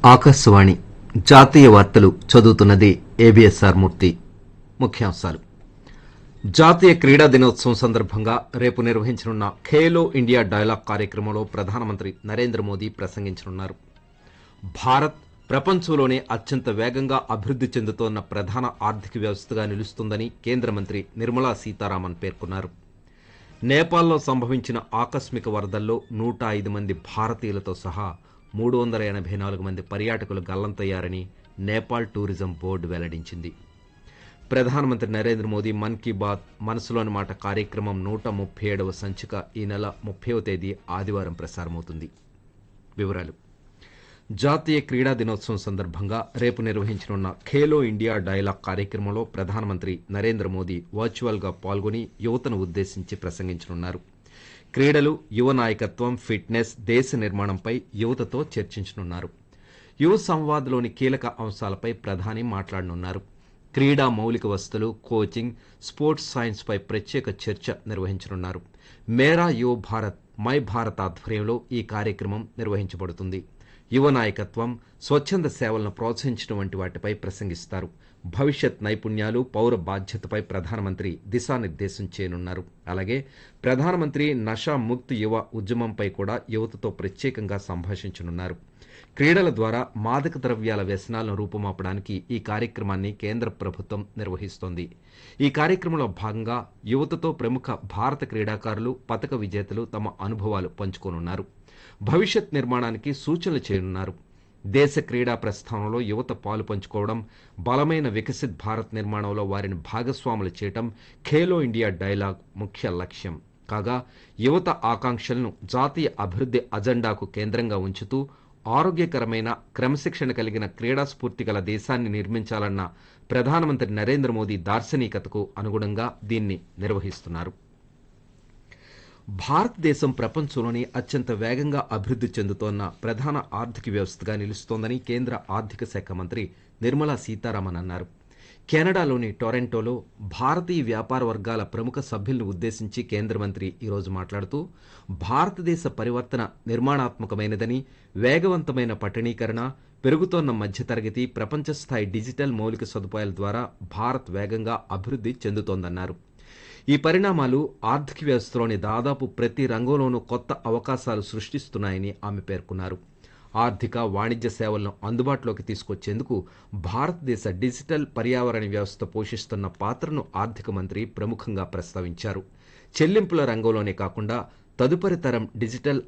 ఆకాశవాణి జాతీయ వార్తలు చదువుతున్నది ఏబిఎస్ఆర్ మూర్తి ముఖ్యాంశాలు జాతీయ క్రీడా దినోత్సవం సందర్భంగా రేపు నిర్వహించనున్న ఖేలో ఇండియా డైలాగ్ కార్యక్రమంలో ప్రధానమంత్రి నరేంద్ర మోదీ ప్రసంగించనున్నారు భారత్ ప్రపంచంలోనే అత్యంత వేగంగా అభివృద్ధి చెందుతోన్న ప్రధాన ఆర్థిక వ్యవస్థగా నిలుస్తుందని కేంద్ర మంత్రి నిర్మలా సీతారామన్ పేర్కొన్నారు నేపాల్లో సంభవించిన ఆకస్మిక వరదల్లో నూట ఐదు మంది భారతీయులతో సహా మూడు వందల ఎనభై నాలుగు మంది పర్యాటకులు గల్లంతయ్యారని నేపాల్ టూరిజం బోర్డు వెల్లడించింది ప్రధానమంత్రి నరేంద్ర మోదీ మన్ కీ బాత్ మనసులోని మాట కార్యక్రమం నూట ముప్పై ఏడవ సంచిక ఈ నెల ముప్పైవ తేదీ ఆదివారం ప్రసారమవుతుంది వివరాలు జాతీయ క్రీడా దినోత్సవం సందర్భంగా రేపు నిర్వహించనున్న ఖేలో ఇండియా డైలాగ్ కార్యక్రమంలో ప్రధానమంత్రి నరేంద్ర మోదీ వర్చువల్గా పాల్గొని యువతను ఉద్దేశించి ప్రసంగించనున్నారు క్రీడలు యువ నాయకత్వం ఫిట్నెస్ దేశ నిర్మాణంపై యువతతో చర్చించనున్నారు యువ సంవాద్లోని కీలక అంశాలపై ప్రధాని మాట్లాడనున్నారు క్రీడా మౌలిక వసతులు కోచింగ్ స్పోర్ట్స్ సైన్స్ పై ప్రత్యేక చర్చ నిర్వహించనున్నారు మేరా యువ భారత్ మై భారత్ ఆధ్వర్యంలో ఈ కార్యక్రమం నిర్వహించబడుతుంది యువ నాయకత్వం స్వచ్ఛంద సేవలను ప్రోత్సహించడం వంటి వాటిపై ప్రసంగిస్తారు భవిష్యత్ నైపుణ్యాలు పౌర బాధ్యతపై ప్రధానమంత్రి దిశానిర్దేశం చేయనున్నారు అలాగే ప్రధానమంత్రి నషా ముక్త్ యువ ఉద్యమంపై కూడా యువతతో ప్రత్యేకంగా సంభాషించనున్నారు క్రీడల ద్వారా మాదక ద్రవ్యాల వ్యసనాలను రూపుమాపడానికి ఈ కార్యక్రమాన్ని కేంద్ర ప్రభుత్వం నిర్వహిస్తోంది ఈ కార్యక్రమంలో భాగంగా యువతతో ప్రముఖ భారత క్రీడాకారులు పతక విజేతలు తమ అనుభవాలు పంచుకోనున్నారు భవిష్యత్ నిర్మాణానికి సూచనలు చేయనున్నారు దేశ క్రీడా ప్రస్థానంలో యువత పాలు పంచుకోవడం బలమైన వికసిత్ భారత్ నిర్మాణంలో వారిని భాగస్వాములు చేయటం ఖేలో ఇండియా డైలాగ్ ముఖ్య లక్ష్యం కాగా యువత ఆకాంక్షలను జాతీయ అభివృద్ధి అజెండాకు కేంద్రంగా ఉంచుతూ ఆరోగ్యకరమైన క్రమశిక్షణ కలిగిన క్రీడా స్ఫూర్తి గల దేశాన్ని నిర్మించాలన్న ప్రధానమంత్రి నరేంద్ర మోదీ దార్శనికతకు అనుగుణంగా దీన్ని నిర్వహిస్తున్నారు భారతదేశం ప్రపంచంలోని అత్యంత వేగంగా అభివృద్ధి చెందుతోన్న ప్రధాన ఆర్థిక వ్యవస్థగా నిలుస్తోందని కేంద్ర ఆర్థిక శాఖ మంత్రి నిర్మలా సీతారామన్ అన్నారు కెనడాలోని టొరంటోలో భారతీయ వ్యాపార వర్గాల ప్రముఖ సభ్యులను ఉద్దేశించి కేంద్ర మంత్రి ఈరోజు మాట్లాడుతూ భారతదేశ పరివర్తన నిర్మాణాత్మకమైనదని వేగవంతమైన పట్టణీకరణ పెరుగుతోన్న మధ్యతరగతి ప్రపంచ స్థాయి డిజిటల్ మౌలిక సదుపాయాల ద్వారా భారత్ వేగంగా అభివృద్ధి చెందుతోందన్నారు ఈ పరిణామాలు ఆర్థిక వ్యవస్థలోని దాదాపు ప్రతి రంగంలోనూ కొత్త అవకాశాలు సృష్టిస్తున్నాయని ఆమె పేర్కొన్నారు ఆర్థిక వాణిజ్య సేవలను అందుబాటులోకి తీసుకొచ్చేందుకు భారతదేశ డిజిటల్ పర్యావరణ వ్యవస్థ పోషిస్తున్న పాత్రను ఆర్థిక మంత్రి ప్రముఖంగా ప్రస్తావించారు చెల్లింపుల రంగంలోనే కాకుండా తదుపరి తరం డిజిటల్